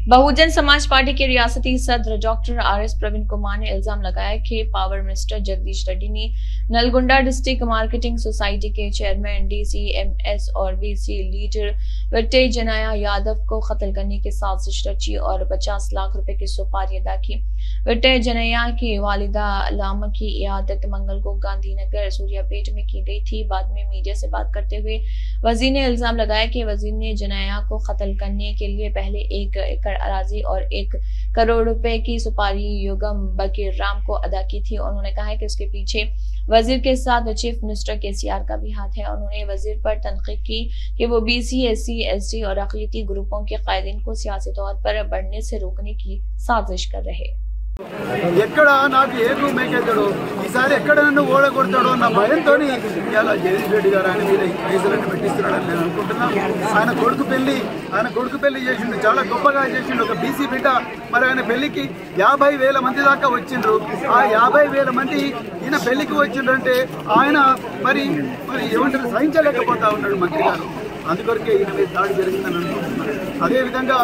बहुजन समाज पार्टी के रियासती सदर doctor R S Praveen Kumar ने इल्जाम लगाया कि पावर मिनिस्टर जगदीश रेड्डी ने नलगुंडा डिस्ट्रिक्ट मार्केटिंग सोसाइटी के चेयरमैन डीसीएमएस और बीसी लीडर विट्टे जनाया यादव को कत्ल करने की साजिश रची और 50 लाख रुपए की सुपारी अदा की विट्टे जनैया की वालिदा लामा की इयादत मंगल को गांधीनगर सूर्यापेट में की गई थी बाद में मीडिया से बात करते हुए वजीर ने इल्जाम लगाया कि वजीर ने जनैया को कत्ल करने के लिए पहले एक एकड़ अराजी और एक करोड़ रुपए की सुपारी युगम बकीर राम को अदा की थी उन्होंने कहा है कि इसके पीछे वजीर के साथ चीफ मिनिस्टर केसीआर का भी हाथ है उन्होंने वजीर पर तनकीद की कि वो BC S C S T और अकलीती ग्रुपों के कायदीन को सियासी तौर पर बढ़ने से रोकने की साजिश कर रहे ఎక్కడ నాకు ఏగు మేకెత్తాడు ఈసారి ఎక్కడ నన్ను ఓడగొడతాడో నా భయంతో ఇలా జగదీష్ రెడ్డి గారు ఆయన మీద ఈ కేసులన్నీ పెట్టిస్తున్నాడని నేను అనుకుంటున్నా ఆయన కొడుకు పెళ్లి ఆయన కొడుకు పెళ్లి చేసిండు చాలా గొప్పగా చేసిండు ఒక బీసీ బిడ్డ మరి ఆయన పెళ్లికి యాభై వేల మంది దాకా వచ్చిండ్రు ఆ యాభై వేల మంది ఈయన పెళ్లికి వచ్చిండ్రంటే ఆయన మరి మరి ఏమంటారు సహించలేకపోతా ఉన్నాడు మంత్రి గారు అందుకొరకే ఈయన మీద దాడి జరిగిందని అనుకుంటున్నాను అదేవిధంగా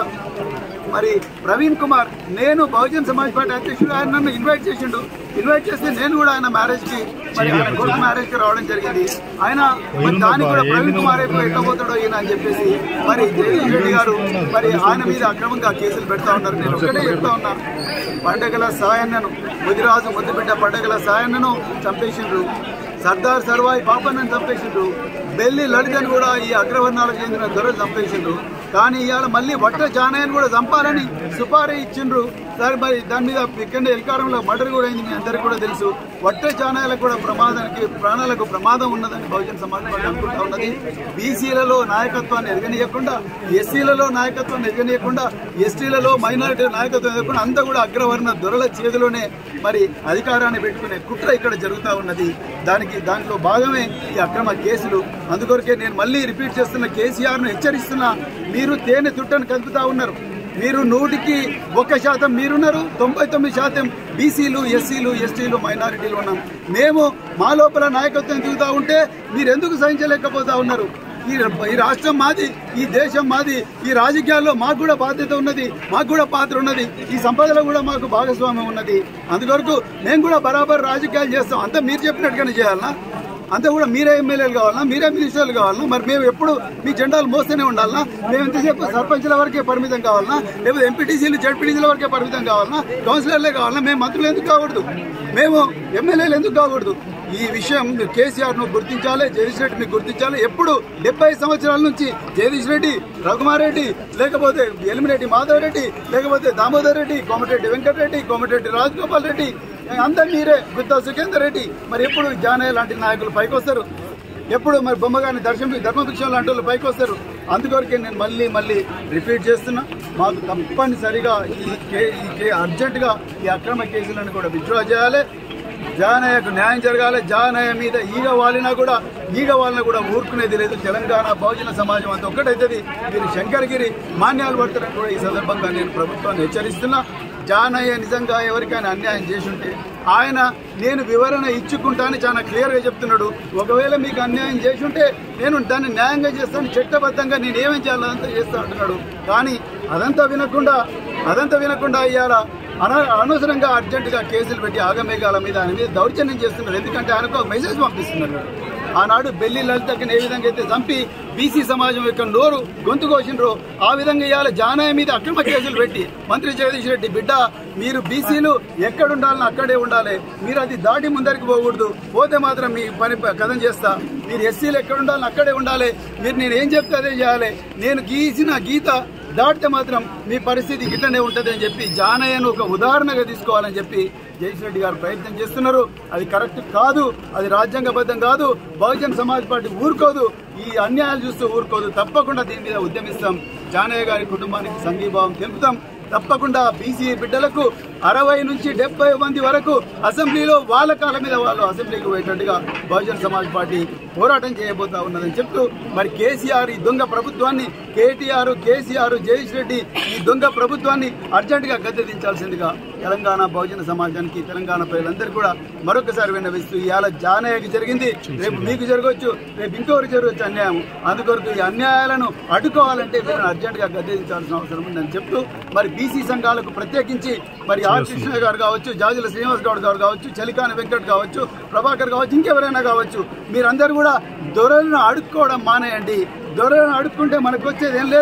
మరి ప్రవీణ్ కుమార్ నేను బహుజన్ సమాజ్ పార్టీ అధ్యక్షుడు ఆయన నన్ను ఇన్వైట్ చేసిండు ఇన్వైట్ చేస్తే నేను కూడా ఆయన మ్యారేజ్ కి మరి ఆయన కొడుకు మ్యారేజ్ కి రావడం జరిగింది ఆయన మరి దానికి కూడా ప్రవీణ్ కుమార్ ఎప్పుడు ఎట్టబోతాడో ఈయన అని చెప్పేసి మరి జగదీష్ రెడ్డి గారు మరి ఆయన మీద అక్రమంగా కేసులు పెడతా ఉన్నారు నేను ఒకటే చెప్తా ఉన్నా పండగల సాయన్నను ముదిరాజు ముద్దుబిడ్డ పండగల సాయన్నను చంపేసిండ్రు సర్దార్ సర్వాయి పాపన్నను చంపేసిండ్రు బెల్లి లలితను కూడా ఈ అగ్రవర్ణాలకు చెందిన దొరలు చంపేసిండ్రు కానీ ఇవాళ మళ్ళీ వట్ట జానయ్యను కూడా చంపాలని సుపారీ ఇచ్చిండ్రు సరే మరి దాని మీద ఇక్కడ ఎల్కారంలో మర్డర్ కూడా అయింది మీ అందరికీ కూడా తెలుసు వట్ట జానయ్యలకు కూడా ప్రమాదానికి ప్రాణాలకు ప్రమాదం ఉన్నదని బహుజన్ సమాజ్ పార్టీ అనుకుంటా ఉన్నది బీసీలలో నాయకత్వాన్ని ఎదగనీయకుండా ఎస్సీలలో నాయకత్వాన్ని ఎదగనీయకుండా ఎస్టీలలో మైనారిటీ నాయకత్వం ఎదగకుండా అంతా కూడా అగ్రవర్ణ దొరల చేతిలోనే మరి అధికారాన్ని పెట్టుకునే కుట్ర ఇక్కడ జరుగుతూ ఉన్నది దానికి దాంట్లో భాగమే ఈ అక్రమ కేసులు అందుకొరకే నేను మళ్ళీ రిపీట్ చేస్తున్న కేసీఆర్ ను హెచ్చరిస్తున్నా మీరు తేనె తుట్టను కలుపుతా ఉన్నారు మీరు నూటికి ఒక శాతం మీరున్నారు తొంభై తొమ్మిది శాతం బీసీలు ఎస్సీలు ఎస్టీలు మైనారిటీలు ఉన్నాం మేము మా లోపల నాయకత్వం దిగుతా ఉంటే మీరు ఎందుకు సహించలేకపోతా ఉన్నారు ఈ ఈ రాష్ట్రం మాది ఈ దేశం మాది ఈ రాజకీయాల్లో మాకు కూడా బాధ్యత ఉన్నది మాకు కూడా పాత్ర ఉన్నది ఈ సంపదలో కూడా మాకు భాగస్వామ్యం ఉన్నది అందుకొరకు మేము కూడా బరాబర్ రాజకీయాలు చేస్తాం అంతా మీరు చెప్పినట్టుగానే చేయాలనా అంతా కూడా మీరే ఎమ్మెల్యేలు కావాలన్నా మీరే మినిస్టర్లు కావాలన్నా మరి మేము ఎప్పుడు మీ జెండాలు మోస్తూనే ఉండాలన్నా మేము ఎంతసేపు సర్పంచ్ల వరకే పరిమితం కావాలన్నా లేకపోతే ఎంపీటీసీలు జడ్పీటీసీల వరకే పరిమితం కావాలన్నా కౌన్సిలర్లే కావాలన్నా మేము మంత్రులు ఎందుకు కాకూడదు మేము ఎమ్మెల్యేలు ఎందుకు కాకూడదు ఈ విషయం మీరు కేసీఆర్ ను గుర్తించాలి జగదీష్ రెడ్డిని గుర్తించాలి ఎప్పుడు డెబ్బై సంవత్సరాల నుంచి జగదీష్ రెడ్డి రఘుమార్ రెడ్డి లేకపోతే ఎలిమిరెడ్డి మాధవ్ రెడ్డి లేకపోతే దామోదర్ రెడ్డి కోమటిరెడ్డి వెంకటరెడ్డి కోమటిరెడ్డి రాజగోపాల్ రెడ్డి అందరు మీరే గుత్తా సుఖేందర్ రెడ్డి మరి ఎప్పుడు జానయ్య లాంటి నాయకులు పైకి వస్తారు ఎప్పుడు మరి బొమ్మగాని దర్శనం ధర్మభిక్ష లాంటి వాళ్ళు పైకి వస్తారు అందుకొరకే నేను మళ్ళీ మళ్ళీ రిపీట్ చేస్తున్నా మాకు తప్పనిసరిగా ఈ కే ఈ కే అర్జెంటుగా ఈ అక్రమ కేసులను కూడా విత్డ్రా చేయాలి జానయ్యకు న్యాయం జరగాలి జానయ్య మీద ఈగ వాలినా కూడా ఈగ వాలినా కూడా ఊరుకునేది లేదు తెలంగాణ బహుజన సమాజం అంతా ఒక్కటైతుంది మీరు శంకరగిరి మాన్యాలు పడతారని కూడా ఈ సందర్భంగా నేను ప్రభుత్వాన్ని హెచ్చరిస్తున్నా జానయ్య నిజంగా ఎవరికైనా అన్యాయం చేసుంటే ఆయన నేను వివరణ ఇచ్చుకుంటానని చాలా క్లియర్గా చెప్తున్నాడు ఒకవేళ మీకు అన్యాయం చేసుంటే నేను దాన్ని న్యాయంగా చేస్తాను చట్టబద్ధంగా నేను ఏమేం చేయాలో అదంతా చేస్తా అంటున్నాడు కానీ అదంతా వినకుండా అదంతా వినకుండా ఇవాళ అన అనవసరంగా అర్జెంటుగా కేసులు పెట్టి ఆగమేఘాల మీద ఆయన మీద దౌర్జన్యం చేస్తున్నారు ఎందుకంటే ఆయనకు ఒక మెసేజ్ పంపిస్తున్నారు ఆనాడు బెల్లి లలితకి ఏ విధంగా అయితే చంపి బీసీ సమాజం యొక్క నోరు గొంతు కోసిండ్రో ఆ విధంగా ఇవాళ జానయ్య మీద అక్రమ కేసులు పెట్టి మంత్రి జగదీష్ రెడ్డి బిడ్డ మీరు బీసీలు ఎక్కడ ఉండాలని అక్కడే ఉండాలి మీరు అది దాటి ముందరికి పోకూడదు పోతే మాత్రం మీ పని కథం చేస్తా మీరు ఎస్సీలు ఎక్కడ ఉండాలని అక్కడే ఉండాలి మీరు నేను ఏం చెప్తే అదే చేయాలి నేను గీసిన గీత దాటితే మాత్రం మీ పరిస్థితి గిట్టనే ఉంటుంది అని చెప్పి జానయ్యను ఒక ఉదాహరణగా తీసుకోవాలని చెప్పి జగదీష్ రెడ్డి గారు ప్రయత్నం చేస్తున్నారు అది కరెక్ట్ కాదు అది రాజ్యాంగబద్ధం కాదు బహుజన్ సమాజ్ పార్టీ ఊరుకోదు ఈ అన్యాయాలు చూస్తూ ఊరుకోదు తప్పకుండా దీని మీద ఉద్యమిస్తాం జానయ్య గారి కుటుంబానికి సంఘీభావం తెలుపుతాం తప్పకుండా బీసీ బిడ్డలకు అరవై నుంచి డెబ్బై మంది వరకు అసెంబ్లీలో వాళ్ళ కాళ్ళ మీద వాళ్ళు అసెంబ్లీకి పోయేటట్టుగా బహుజన్ సమాజ్ పార్టీ పోరాటం చేయబోతా ఉన్నదని చెప్తూ మరి కేసీఆర్ ఈ దొంగ ప్రభుత్వాన్ని కేటీఆర్ కేసీఆర్ జయేష్ రెడ్డి ఈ దొంగ ప్రభుత్వాన్ని అర్జెంటుగా గద్దె దించాల్సిందిగా తెలంగాణ బహుజన సమాజానికి తెలంగాణ ప్రజలందరూ కూడా మరొకసారి విన్నవిస్తూ ఇవాళ జానయ్యకి జరిగింది రేపు మీకు జరగవచ్చు రేపు ఇంకొకరికి జరగవచ్చు అన్యాయం అందుకొరకు ఈ అన్యాయాలను అడ్డుకోవాలంటే వీళ్ళని అర్జెంటుగా గద్దె దించాల్సిన అవసరం ఉందని చెప్తూ మరి బీసీ సంఘాలకు ప్రత్యేకించి మరి ఆర్ కృష్ణ గారు కావచ్చు జాజుల శ్రీనివాస్ గౌడ్ గారు కావచ్చు చలికాని వెంకట్ కావచ్చు ప్రభాకర్ కావచ్చు ఇంకెవరైనా కావచ్చు మీరందరూ కూడా దొరలను అడుక్కోవడం మానేయండి దొరలను అడుక్కుంటే మనకు వచ్చేది ఏం లేదు